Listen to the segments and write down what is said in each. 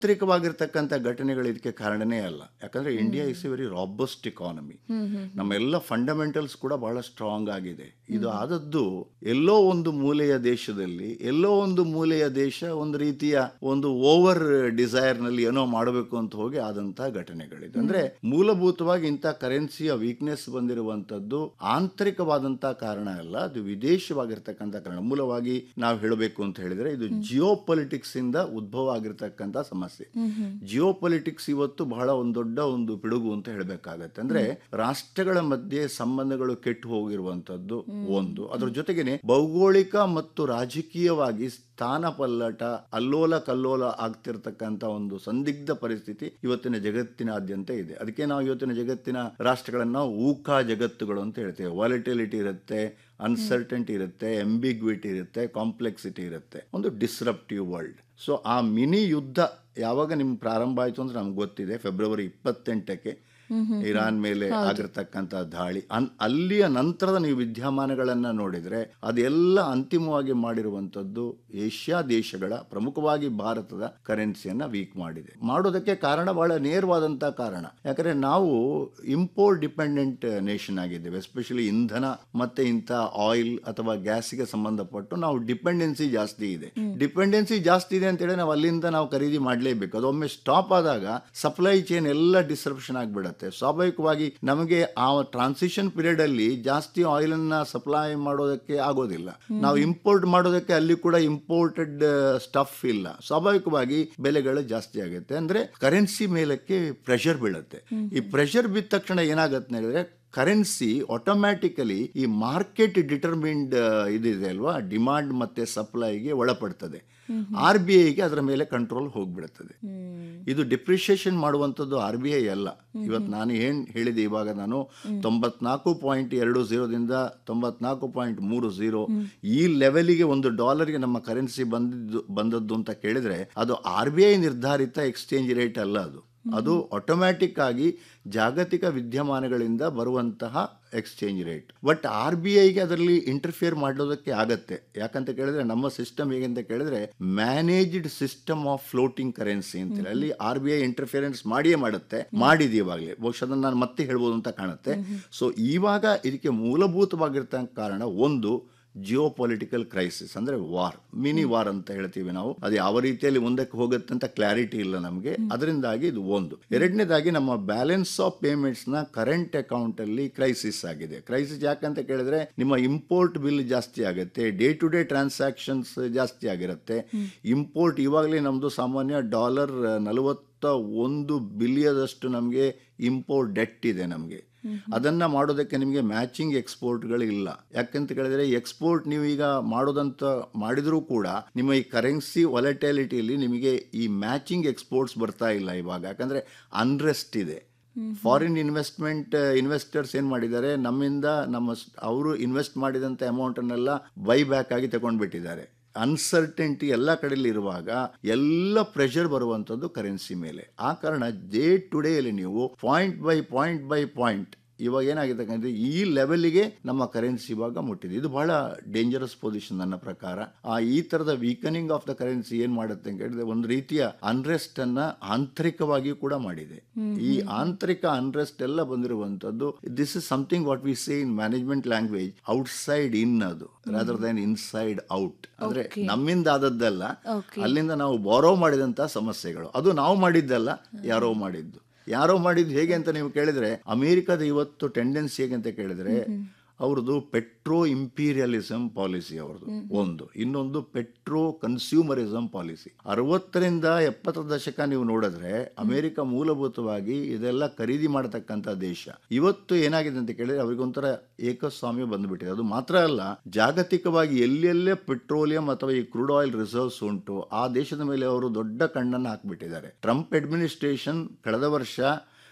ಯಾಂತ್ರಿಕವಾಗಿರ್ತಕ್ಕಂಥ ಘಟನೆಗಳು ಇದಕ್ಕೆ ಕಾರಣನೇ ಅಲ್ಲ ಯಾಕಂದ್ರೆ India is a very robust economy ನಮ್ಮ ಎಲ್ಲ ಫಂಡಮೆಂಟಲ್ಸ್ ಕೂಡ ಬಹಳ ಸ್ಟ್ರಾಂಗ್ ಆಗಿದೆ ಇದು ಆದದ್ದು ಎಲ್ಲೋ ಒಂದು ಮೂಲೆಯ ದೇಶದಲ್ಲಿ ಎಲ್ಲೋ ಒಂದು ಮೂಲೆಯ ದೇಶ ಒಂದು ರೀತಿಯ ಒಂದು ಓವರ್ ಡಿಸೈರ್ ನಲ್ಲಿ ಏನೋ ಮಾಡಬೇಕು ಅಂತ ಹೋಗಿ ಆದಂತಹ ಘಟನೆಗಳಿದೆ ಅಂದ್ರೆ ಮೂಲಭೂತವಾಗಿ ಇಂಥ ಕರೆನ್ಸಿಯ ವೀಕ್ನೆಸ್ ಬಂದಿರುವಂತದ್ದು ಆಂತರಿಕವಾದಂತಹ ಕಾರಣ ಅಲ್ಲ ಅದು ವಿದೇಶವಾಗಿರ್ತಕ್ಕಂಥ ಕಾರಣ ಮೂಲವಾಗಿ ನಾವು ಹೇಳಬೇಕು ಅಂತ ಹೇಳಿದ್ರೆ ಇದು ಜಿಯೋ ಪೊಲಿಟಿಕ್ಸ್ ಇಂದ ಉದ್ಭವ ಆಗಿರ್ತಕ್ಕಂಥ ಸಮಸ್ಯೆ ಜಿಯೋ ಪೊಲಿಟಿಕ್ಸ್ ಇವತ್ತು ಬಹಳ ಒಂದು ದೊಡ್ಡ ಒಂದು ಪಿಡುಗು ಅಂತ ಹೇಳಬೇಕಾಗತ್ತೆ ಅಂದ್ರೆ ರಾಷ್ಟ್ರಗಳ ಮಧ್ಯೆ ಸಂಬಂಧಗಳು ಕೆಟ್ಟು ಹೋಗಿರುವಂತದ್ದು ಒಂದು ಅದ್ರ ಜೊತೆಗೇನೆ ಭೌಗೋಳಿಕ ಮತ್ತು ರಾಜಕೀಯವಾಗಿ ಸ್ಥಾನ ಪಲ್ಲಟ ಅಲ್ಲೋಲ ಕಲ್ಲೋಲ ಆಗ್ತಿರ್ತಕ್ಕಂಥ ಒಂದು ಸಂದಿಗ್ಧ ಪರಿಸ್ಥಿತಿ ಇವತ್ತಿನ ಜಗತ್ತಿನಾದ್ಯಂತ ಇದೆ ಅದಕ್ಕೆ ನಾವು ಇವತ್ತಿನ ಜಗತ್ತಿನ ರಾಷ್ಟ್ರಗಳನ್ನ ನಾವು ಊಕಾ ಜಗತ್ತುಗಳು ಅಂತ ಹೇಳ್ತೇವೆ ವಾಲಿಟಿಲಿಟಿ ಇರುತ್ತೆ ಅನ್ಸರ್ಟೆಂಟಿ ಇರುತ್ತೆ ಎಂಬಿಗ್ವಿಟಿ ಇರುತ್ತೆ ಕಾಂಪ್ಲೆಕ್ಸಿಟಿ ಇರುತ್ತೆ ಒಂದು ಡಿಸ್ರಪ್ಟಿವ್ ವರ್ಲ್ಡ್ ಸೊ ಆ ಮಿನಿ ಯುದ್ಧ ಯಾವಾಗ ನಿಮ್ಗೆ ಪ್ರಾರಂಭ ಆಯಿತು ಅಂದ್ರೆ ನಮ್ಗೆ ಗೊತ್ತಿದೆ ಫೆಬ್ರವರಿ ಇಪ್ಪತ್ತೆಂಟಕ್ಕೆ ಇರಾನ್ ಮೇಲೆ ಆಗಿರ್ತಕ್ಕಂಥ ದಾಳಿ ಅನ್ ಅಲ್ಲಿಯ ನಂತರದ ನೀವು ವಿದ್ಯಮಾನಗಳನ್ನ ನೋಡಿದ್ರೆ ಅದೆಲ್ಲ ಅಂತಿಮವಾಗಿ ಮಾಡಿರುವಂತದ್ದು ಏಷ್ಯಾ ದೇಶಗಳ ಪ್ರಮುಖವಾಗಿ ಭಾರತದ ಕರೆನ್ಸಿಯನ್ನ ವೀಕ್ ಮಾಡಿದೆ ಮಾಡೋದಕ್ಕೆ ಕಾರಣ ಬಹಳ ನೇರವಾದಂತಹ ಕಾರಣ ಯಾಕಂದ್ರೆ ನಾವು ಇಂಪೋರ್ಟ್ ಡಿಪೆಂಡೆಂಟ್ ನೇಷನ್ ಆಗಿದ್ದೇವೆ ಎಸ್ಪೆಷಲಿ ಇಂಧನ ಮತ್ತೆ ಇಂಥ ಆಯಿಲ್ ಅಥವಾ ಗ್ಯಾಸ್ಗೆ ಸಂಬಂಧಪಟ್ಟು ನಾವು ಡಿಪೆಂಡೆನ್ಸಿ ಜಾಸ್ತಿ ಇದೆ ಡಿಪೆಂಡೆನ್ಸಿ ಜಾಸ್ತಿ ಇದೆ ಅಂತ ಹೇಳಿ ನಾವು ಅಲ್ಲಿಂದ ನಾವು ಖರೀದಿ ಮಾಡಲೇಬೇಕು ಅದೊಮ್ಮೆ ಸ್ಟಾಪ್ ಆದಾಗ ಸಪ್ಲೈ ಚೈನ್ ಎಲ್ಲ ಡಿಸ್ರಪ್ಷನ್ ಆಗಿಬಿಡುತ್ತೆ ಸ್ವಾಭಾವಿಕವಾಗಿ ನಮಗೆ ಆ ಟ್ರಾನ್ಸಿಷನ್ ಪೀರಿಯಡ್ ಅಲ್ಲಿ ಜಾಸ್ತಿ ಆಯಿಲ್ ಅನ್ನ ಸಪ್ಲೈ ಮಾಡೋದಕ್ಕೆ ಆಗೋದಿಲ್ಲ ನಾವು ಇಂಪೋರ್ಟ್ ಮಾಡೋದಕ್ಕೆ ಅಲ್ಲಿ ಕೂಡ ಇಂಪೋರ್ಟೆಡ್ ಸ್ಟಫ್ ಇಲ್ಲ ಸ್ವಾಭಾವಿಕವಾಗಿ ಬೆಲೆಗಳು ಜಾಸ್ತಿ ಆಗುತ್ತೆ ಅಂದ್ರೆ ಕರೆನ್ಸಿ ಮೇಲಕ್ಕೆ ಪ್ರೆಷರ್ ಬೀಳುತ್ತೆ ಈ ಪ್ರೆಷರ್ ಬಿದ್ದ ತಕ್ಷಣ ಏನಾಗುತ್ತೆ ಹೇಳಿದ್ರೆ ಕರೆನ್ಸಿ ಆಟೋಮ್ಯಾಟಿಕಲಿ ಈ ಮಾರ್ಕೆಟ್ ಡಿಟರ್ಮಿನ್ಡ್ ಇದಿದೆ ಅಲ್ವಾ ಡಿಮಾಂಡ್ ಮತ್ತೆ ಸಪ್ಲೈಗೆ ಒಳಪಡ್ತದೆ ಆರ್ ಬಿ ಐಗೆ ಅದರ ಮೇಲೆ ಕಂಟ್ರೋಲ್ ಹೋಗ್ಬಿಡುತ್ತದೆ ಇದು ಡಿಪ್ರಿಷಿಯೇಷನ್ ಮಾಡುವಂಥದ್ದು ಆರ್ ಬಿ ಐ ಅಲ್ಲ ಇವತ್ತು ನಾನು ಏನ್ ಹೇಳಿದೆ ಇವಾಗ ನಾನು ತೊಂಬತ್ನಾಲ್ಕು ಪಾಯಿಂಟ್ ಎರಡು ಝೀರೋದಿಂದ ತೊಂಬತ್ನಾಲ್ಕು ಪಾಯಿಂಟ್ ಮೂರು ಝೀರೋ ಈ ಲೆವೆಲಿಗೆ ಒಂದು ಡಾಲರ್ಗೆ ನಮ್ಮ ಕರೆನ್ಸಿ ಬಂದಿದ್ದು ಬಂದದ್ದು ಅಂತ ಕೇಳಿದ್ರೆ ಅದು ಆರ್ ಬಿ ಐ ನಿರ್ಧಾರಿತ ಎಕ್ಸ್ಚೇಂಜ್ ರೇಟ್ ಅಲ್ಲ ಅದು ಅದು ಆಟೋಮ್ಯಾಟಿಕ್ ಆಗಿ ಜಾಗತಿಕ ವಿದ್ಯಮಾನಗಳಿಂದ ಬರುವಂತಹ exchange rate but R B ಐಗೆ ಅದರಲ್ಲಿ ಇಂಟರ್ಫಿಯರ್ ಮಾಡೋದಕ್ಕೆ ಆಗತ್ತೆ ಯಾಕಂತ ಕೇಳಿದ್ರೆ ನಮ್ಮ ಸಿಸ್ಟಮ್ ಹೇಗೆ ಅಂತ ಕೇಳಿದ್ರೆ managed system of floating currency ಅಂತೇಳಿ ಅಲ್ಲಿ ಆರ್ ಬಿ ಐ ಇಂಟರ್ಫಿಯರೆನ್ಸ್ ಮಾಡಿಯೇ ಮಾಡುತ್ತೆ ಮಾಡಿದೆ ಇವಾಗಲೇ ಬಹುಶಃ ಅದನ್ನ ನಾನು ಮತ್ತೆ ಹೇಳ್ಬೋದು ಅಂತ ಕಾಣುತ್ತೆ ಸೊ ಇವಾಗ ಇದಕ್ಕೆ ಮೂಲಭೂತವಾಗಿರ್ತಕ್ಕ ಕಾರಣ ಒಂದು ಜಿಯೋ ಪೊಲಿಟಿಕಲ್ ಕ್ರೈಸಿಸ್ ಅಂದ್ರೆ ವಾರ್ ಮಿನಿ ವಾರ್ ಅಂತ ಹೇಳ್ತೀವಿ ನಾವು ಅದು ಯಾವ ರೀತಿಯಲ್ಲಿ ಮುಂದಕ್ಕೆ ಹೋಗುತ್ತೆ ಅಂತ ಕ್ಲಾರಿಟಿ ಇಲ್ಲ ನಮಗೆ ಅದರಿಂದಾಗಿ ಇದು ಒಂದು ಎರಡನೇದಾಗಿ ನಮ್ಮ ಬ್ಯಾಲೆನ್ಸ್ ಆಫ್ ಪೇಮೆಂಟ್ಸ್ ನ ಕರೆಂಟ್ ಅಕೌಂಟ್ ಅಲ್ಲಿ ಕ್ರೈಸಿಸ್ ಆಗಿದೆ ಕ್ರೈಸಿಸ್ ಯಾಕಂತ ಕೇಳಿದ್ರೆ ನಿಮ್ಮ ಇಂಪೋರ್ಟ್ ಬಿಲ್ ಜಾಸ್ತಿ ಆಗುತ್ತೆ ಡೇ ಟು ಡೇ ಟ್ರಾನ್ಸಾಕ್ಷನ್ಸ್ ಜಾಸ್ತಿ ಆಗಿರುತ್ತೆ ಇಂಪೋರ್ಟ್ ಇವಾಗಲೇ ನಮ್ದು ಸಾಮಾನ್ಯ ಡಾಲರ್ ನಲವತ್ತ ಒಂದು ಬಿಲಿಯದಷ್ಟು ನಮಗೆ ಇಂಪೋರ್ಟ್ ಡೆಟ್ ಇದೆ ನಮಗೆ ಅದನ್ನ ಮಾಡೋದಕ್ಕೆ ನಿಮಗೆ ಮ್ಯಾಚಿಂಗ್ ಎಕ್ಸ್ಪೋರ್ಟ್ಗಳು ಇಲ್ಲ ಯಾಕಂತ ಕೇಳಿದ್ರೆ ಎಕ್ಸ್ಪೋರ್ಟ್ ನೀವು ಈಗ ಮಾಡೋದಂತ ಮಾಡಿದ್ರೂ ಕೂಡ ನಿಮ್ಮ ಈ ಕರೆನ್ಸಿ ವಾಲಟೈಲಿಟಿಯಲ್ಲಿ ನಿಮಗೆ ಈ ಮ್ಯಾಚಿಂಗ್ ಎಕ್ಸ್ಪೋರ್ಟ್ಸ್ ಬರ್ತಾ ಇಲ್ಲ ಇವಾಗ ಯಾಕಂದ್ರೆ ಅನ್ರೆಸ್ಟ್ ಇದೆ ಫಾರಿನ್ ಇನ್ವೆಸ್ಟ್ಮೆಂಟ್ ಇನ್ವೆಸ್ಟರ್ಸ್ ಏನ್ ಮಾಡಿದ್ದಾರೆ ನಮ್ಮಿಂದ ನಮ್ಮ ಅವರು ಇನ್ವೆಸ್ಟ್ ಮಾಡಿದಂತ ಅಮೌಂಟ್ ಅನ್ನೆಲ್ಲ ಬೈ ಬ್ಯಾಕ್ ಆಗಿ ತಗೊಂಡ್ಬಿಟ್ಟಿದ್ದಾರೆ ಅನ್ಸರ್ಟೆಂಟಿ ಎಲ್ಲ ಕಡೆಯಲ್ಲಿ ಇರುವಾಗ ಎಲ್ಲ ಪ್ರೆಷರ್ ಬರುವಂಥದ್ದು ಕರೆನ್ಸಿ ಮೇಲೆ ಆ ಕಾರಣ ಡೇ ಟು ಡೇಯಲ್ಲಿ ನೀವು point by point by point ಇವಾಗ ಏನಾಗಿದೆ ಅಂದ್ರೆ ಈ ಲೆವೆಲ್ಗೆ ನಮ್ಮ ಕರೆನ್ಸಿ ಇವಾಗ ಮುಟ್ಟಿದೆ ಇದು ಬಹಳ ಡೇಂಜರಸ್ ಪೊಸಿಷನ್ ನನ್ನ ಪ್ರಕಾರ ಆ ಈ ತರದ ವೀಕನಿಂಗ್ ಆಫ್ ದ ಕರೆನ್ಸಿ ಏನ್ ಮಾಡುತ್ತೆ ಅಂತ ಹೇಳಿದ್ರೆ ಒಂದು ರೀತಿಯ ಅನ್ರೆಸ್ಟ್ ಅನ್ನ ಆಂತರಿಕವಾಗಿ ಕೂಡ ಮಾಡಿದೆ ಈ ಆಂತರಿಕ ಅನ್ರೆಸ್ಟ್ ಎಲ್ಲ ಬಂದಿರುವಂತದ್ದು this is something what we say in management language outside in ಅದು ರಾದರ್ ದನ್ ಇನ್ಸೈಡ್ ಔಟ್ ಅಂದ್ರೆ ನಮ್ಮಿಂದ ಆದದ್ದಲ್ಲ ಅಲ್ಲಿಂದ ನಾವು ಬಾರೋ ಮಾಡಿದಂತ ಸಮಸ್ಯೆಗಳು ಅದು ನಾವು ಮಾಡಿದ್ದಲ್ಲ ಯಾರೋ ಮಾಡಿದ್ದು ಯಾರೋ ಮಾಡಿದ್ದು ಹೇಗೆ ಅಂತ ನೀವು ಕೇಳಿದ್ರೆ ಅಮೆರಿಕದ ಇವತ್ತು ಟೆಂಡೆನ್ಸಿ ಹೇಗೆ ಅಂತ ಕೇಳಿದ್ರೆ ಅವ್ರದ್ದು ಪೆಟ್ರೋ ಇಂಪೀರಿಯಲಿಸಮ್ ಪಾಲಿಸಿ ಅವ್ರದ್ದು ಒಂದು ಇನ್ನೊಂದು ಪೆಟ್ರೋ ಕನ್ಸ್ಯೂಮರಿಸಮ್ ಪಾಲಿಸಿ ಅರವತ್ತರಿಂದ ಎಪ್ಪತ್ತರ ದಶಕ ನೀವು ನೋಡಿದ್ರೆ ಅಮೆರಿಕ ಮೂಲಭೂತವಾಗಿ ಇದೆಲ್ಲ ಖರೀದಿ ಮಾಡತಕ್ಕಂತ ದೇಶ ಇವತ್ತು ಏನಾಗಿದೆ ಅಂತ ಕೇಳಿದ್ರೆ ಅವರಿಗೊಂಥರ ಏಕಸ್ವಾಮ್ಯ ಬಂದ್ಬಿಟ್ಟಿದೆ ಅದು ಮಾತ್ರ ಅಲ್ಲ ಜಾಗತಿಕವಾಗಿ ಎಲ್ಲೆಲ್ಲೇ ಪೆಟ್ರೋಲಿಯಂ ಅಥವಾ ಈ ಕ್ರೂಡ್ ಆಯಿಲ್ ರಿಸರ್ವ್ಸ್ ಉಂಟು ಆ ದೇಶದ ಮೇಲೆ ಅವರು ದೊಡ್ಡ ಕಣ್ಣನ್ನು ಹಾಕ್ಬಿಟ್ಟಿದ್ದಾರೆ ಟ್ರಂಪ್ ಅಡ್ಮಿನಿಸ್ಟ್ರೇಷನ್ ಕಳೆದ ವರ್ಷ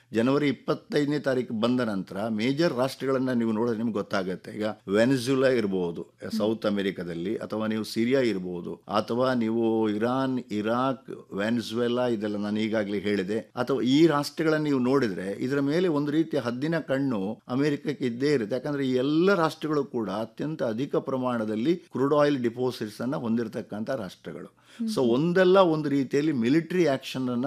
ಜನವರಿ ಇಪ್ಪತ್ತೈದನೇ ತಾರೀಕು ಬಂದ ನಂತರ ಮೇಜರ್ ರಾಷ್ಟ್ರಗಳನ್ನ ನೀವು ನೋಡಿದ್ರೆ ನಿಮ್ಗೆ ಗೊತ್ತಾಗುತ್ತೆ ಈಗ ವೆನಿಜುಲಾ ಇರಬಹುದು ಸೌತ್ ಅಮೆರಿಕದಲ್ಲಿ ಅಥವಾ ನೀವು ಸಿರಿಯಾ ಇರಬಹುದು ಅಥವಾ ನೀವು ಇರಾನ್ ಇರಾಕ್ ವೆನಿಜುವೆಲಾ ಇದೆಲ್ಲ ನಾನು ಈಗಾಗಲೇ ಹೇಳಿದೆ ಅಥವಾ ಈ ರಾಷ್ಟ್ರಗಳನ್ನ ನೀವು ನೋಡಿದ್ರೆ ಇದರ ಮೇಲೆ ಒಂದು ರೀತಿಯ ಹದ್ದಿನ ಕಣ್ಣು ಅಮೆರಿಕಕ್ಕೆ ಇದ್ದೇ ಇರುತ್ತೆ ಯಾಕಂದ್ರೆ ಈ ಎಲ್ಲ ರಾಷ್ಟ್ರಗಳು ಕೂಡ ಅತ್ಯಂತ ಅಧಿಕ ಪ್ರಮಾಣದಲ್ಲಿ ಕ್ರೂಡ್ ಆಯಿಲ್ ಡಿಪಾಸಿಟ್ಸ್ ಅನ್ನ ಹೊಂದಿರತಕ್ಕಂಥ ರಾಷ್ಟ್ರಗಳು ಸೊ ಒಂದಲ್ಲ ಒಂದು ರೀತಿಯಲ್ಲಿ ಮಿಲಿಟರಿ ಆಕ್ಷನ್ ಅನ್ನ